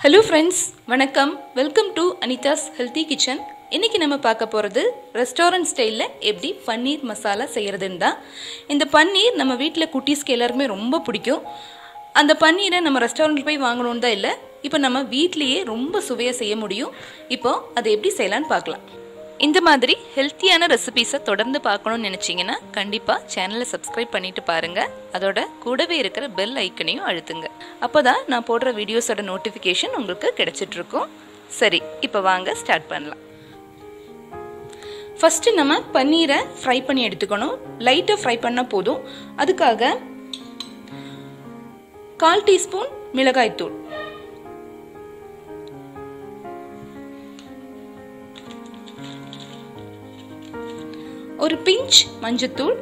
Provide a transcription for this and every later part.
hello friends வணக்கம் welcome to Anitha's healthy kitchen இன்னைக்கு நம்ம பார்க்க போகிறது ரெஸ்டாரண்ட் ஸ்டைலில் எப்படி பன்னீர் மசாலா செய்கிறதுன்னு தான் இந்த பன்னீர் நம்ம வீட்டில் குட்டீஸ்க்கு எல்லாருக்குமே ரொம்ப பிடிக்கும் அந்த பன்னீரை நம்ம ரெஸ்டாரண்ட் போய் வாங்கணும்னு தான் இல்லை இப்போ நம்ம வீட்லேயே ரொம்ப சுவையாக செய்ய முடியும் இப்போ அதை எப்படி செய்யலான்னு பார்க்கலாம் இந்த மாதிரி ஹெல்த்தியான ரெசிபீஸை தொடர்ந்து பார்க்கணும்னு நினச்சிங்கன்னா கண்டிப்பாக சேனலை சப்ஸ்கிரைப் பண்ணிட்டு பாருங்கள் அதோட கூடவே இருக்கிற பெல் ஐக்கனையும் அழுத்துங்க அப்போ தான் நான் போடுற வீடியோஸோட நோட்டிஃபிகேஷன் உங்களுக்கு கிடைச்சிட்ருக்கும் சரி இப்போ வாங்க ஸ்டார்ட் பண்ணலாம் ஃபஸ்ட்டு நம்ம பன்னீரை ஃப்ரை பண்ணி எடுத்துக்கணும் லைட்டாக ஃப்ரை பண்ணால் போதும் அதுக்காக கால் டீஸ்பூன் மிளகாய்த்தூள் ஒரு பிஞ்ச் மஞ்சத்தூள்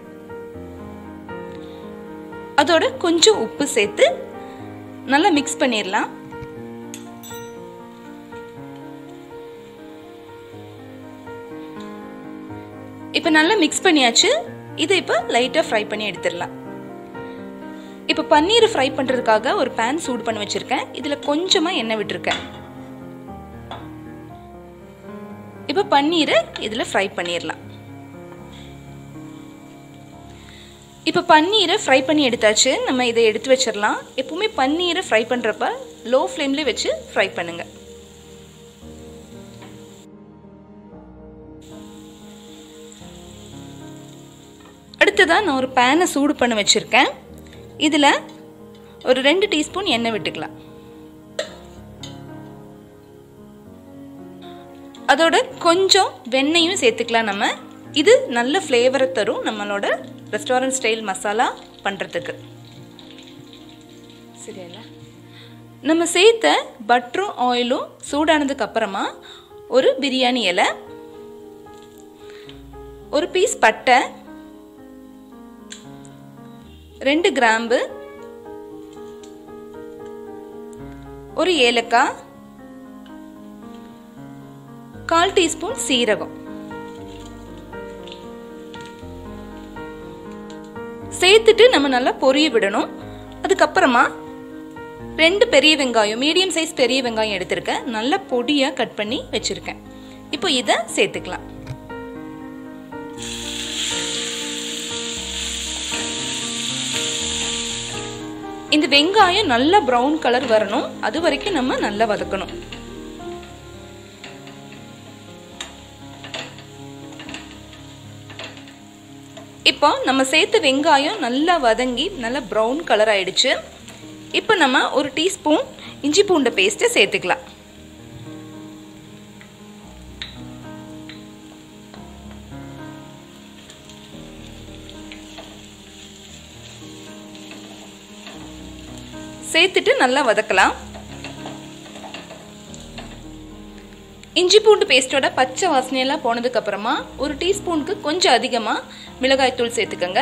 அதோட கொஞ்சம் உப்பு சேர்த்து நல்லா மிக்ஸ் பண்ணிடலாம் இப்போ நல்லா மிக்ஸ் பண்ணியாச்சு இதை இப்போ லைட்டாக ஃப்ரை பண்ணி எடுத்துடலாம் இப்போ பன்னீர் ஃப்ரை பண்ணுறதுக்காக ஒரு பேன் சூடு பண்ணி வச்சுருக்கேன் இதில் கொஞ்சமாக எண்ணெய் விட்டுருக்கேன் இப்போ பன்னீரை இதில் ஃப்ரை பண்ணிடலாம் இப்போ பன்னீரை ஃப்ரை பண்ணி எடுத்தாச்சு நம்ம இதை எடுத்து வச்சிடலாம் எப்பவுமே பன்னீரை ஃப்ரை பண்ணுறப்ப லோ ஃப்ளேம்லேயே வச்சு ஃப்ரை பண்ணுங்க அடுத்ததாக நான் ஒரு பேனை சூடு பண்ண வச்சுருக்கேன் இதில் ஒரு ரெண்டு டீஸ்பூன் எண்ணெய் விட்டுக்கலாம் அதோட கொஞ்சம் வெண்ணெயும் சேர்த்துக்கலாம் நம்ம இது நல்ல ஃப்ளேவரை தரும் நம்மளோட ரெஸ்டாரண்ட் ஸ்டைல் மசாலா பண்ணுறதுக்கு சரியா நம்ம சேர்த்த பட்டரும் ஆயிலும் சூடானதுக்கு அப்புறமா ஒரு பிரியாணி இலை ஒரு பீஸ் பட்டை ரெண்டு கிராம்பு ஒரு ஏலக்காய் கால் டீஸ்பூன் சீரகம் சேர்த்துட்டு நம்ம நல்லா பொரிய விடணும் அதுக்கப்புறமா ரெண்டு பெரிய வெங்காயம் மீடியம் சைஸ் பெரிய வெங்காயம் எடுத்திருக்கேன் நல்லா பொடியாக கட் பண்ணி வச்சுருக்கேன் இப்போ இதை சேர்த்துக்கலாம் இந்த வெங்காயம் நல்லா ப்ரௌன் கலர் வரணும் அது வரைக்கும் நம்ம நல்லா வதக்கணும் இப்போ நம்ம சேர்த்த வெங்காயம் நல்லா வதங்கி நல்லா ப்ரௌன் கலர் ஆயிடுச்சு இப்போ நம்ம ஒரு டீஸ்பூன் இஞ்சி பூண்டு பேஸ்ட்டை சேர்த்துக்கலாம் சேர்த்துட்டு நல்லா வதக்கலாம் இஞ்சி பூண்டு பேஸ்டோட பச்சை வாசனையெல்லாம் போனதுக்கு அப்புறமா ஒரு டீஸ்பூனுக்கு கொஞ்சம் அதிகமாக மிளகாய்த்தூள் சேர்த்துக்கோங்க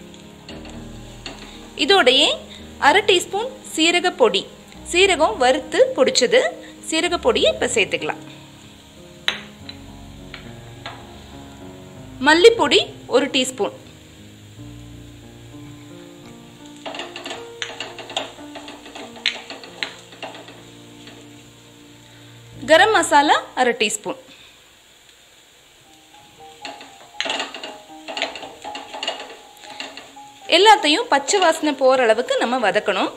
இதோடையே அரை டீஸ்பூன் சீரக பொடி சீரகம் வறுத்து பொடிச்சது சீரக பொடியை இப்போ சேர்த்துக்கலாம் மல்லிப்பொடி ஒரு டீஸ்பூன் கரம் மசாலா அரை டீஸ்பூன் எல்லாத்தையும் பச்சை வாசனை போகிற அளவுக்கு நம்ம வதக்கணும்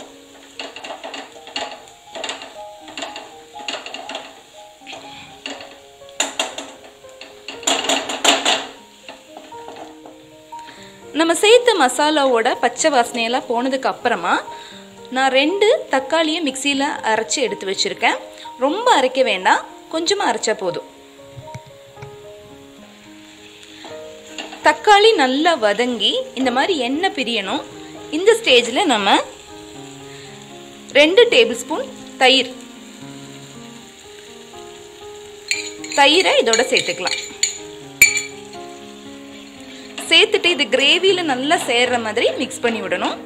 நம்ம சேர்த்த மசாலாவோட பச்சை வாசனையெல்லாம் போனதுக்கு அப்புறமா நான் ரெண்டு தக்காளியை மிக்சியில் அரைச்சி எடுத்து வச்சுருக்கேன் ரொம்ப அரைக்க வேண்டாம் கொஞ்சமாக அரைச்சா போதும் தக்காளி நல்லா வதங்கி இந்த மாதிரி எண்ணெய் பிரியணும் இந்த ஸ்டேஜில் நம்ம ரெண்டு டேபிள் ஸ்பூன் தயிர் தயிரை இதோட சேர்த்துக்கலாம் சேர்த்துட்டு இது கிரேவியில் நல்லா சேர்ற மாதிரி மிக்ஸ் பண்ணி விடணும்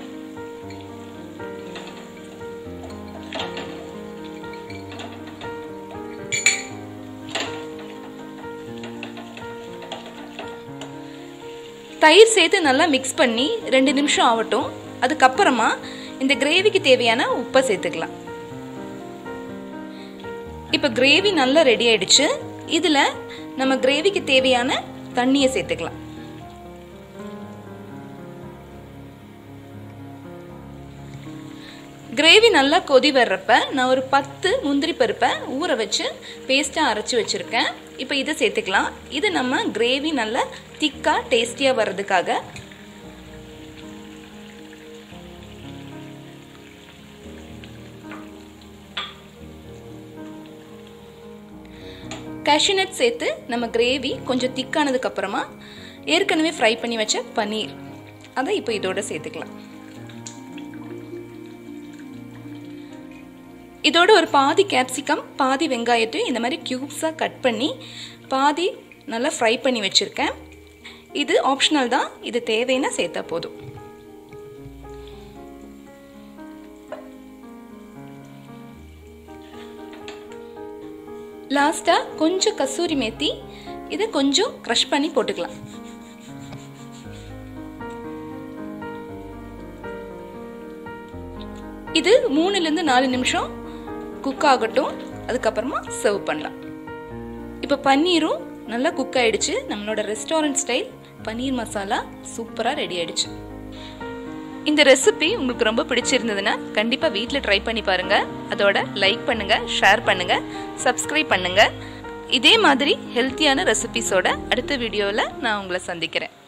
தயிர் சேர்த்து நல்லா மிக்ஸ் பண்ணி ரெண்டு நிமிஷம் ஆகட்டும் அதுக்கப்புறமா இந்த கிரேவிக்கு தேவையான உப்பை சேர்த்துக்கலாம் இப்போ கிரேவி நல்லா ரெடி ஆயிடுச்சு இதில் நம்ம கிரேவிக்கு தேவையான தண்ணியை சேர்த்துக்கலாம் கிரேவி நல்லா கொதி வர்றப்ப நான் ஒரு பத்து முந்திரி பருப்பை ஊற வச்சு பேஸ்ட்டாக அரைச்சி வச்சுருக்கேன் இப்போ இதை சேர்த்துக்கலாம் இது நம்ம கிரேவி நல்லா திக்காக டேஸ்டியாக வர்றதுக்காக கேஷ்யூநட் சேர்த்து நம்ம கிரேவி கொஞ்சம் திக்கானதுக்கு அப்புறமா ஏற்கனவே ஃப்ரை பண்ணி வச்ச பன்னீர் அதை இப்போ இதோட சேர்த்துக்கலாம் இதோட ஒரு பாதி கேப்சிகம் பாதி வெங்காயத்தையும் இந்த மாதிரி க்யூப்ஸாக கட் பண்ணி பாதி நல்லா ஃப்ரை பண்ணி வச்சுருக்கேன் இது ஆப்ஷனல் தான் இது தேவைன்னா சேர்த்தா போதும் லாஸ்ட்டாக கொஞ்சம் கசூரி மேத்தி இதை கொஞ்சம் க்ரஷ் பண்ணி போட்டுக்கலாம் இது மூணுலேருந்து நாலு நிமிஷம் குக் ஆகட்டும் அதுக்கப்புறமா சர்வ் பண்ணலாம் இப்போ பன்னீரும் நல்லா குக் ஆயிடுச்சு நம்மளோட ரெஸ்டாரண்ட் ஸ்டைல் பன்னீர் மசாலா சூப்பராக ரெடி ஆயிடுச்சு இந்த ரெசிபி உங்களுக்கு ரொம்ப பிடிச்சிருந்ததுன்னா கண்டிப்பாக வீட்டில் ட்ரை பண்ணி பாருங்கள் அதோட லைக் பண்ணுங்கள் ஷேர் பண்ணுங்கள் சப்ஸ்கிரைப் பண்ணுங்கள் இதே மாதிரி ஹெல்த்தியான ரெசிபிஸோட அடுத்த வீடியோவில் நான் உங்களை சந்திக்கிறேன்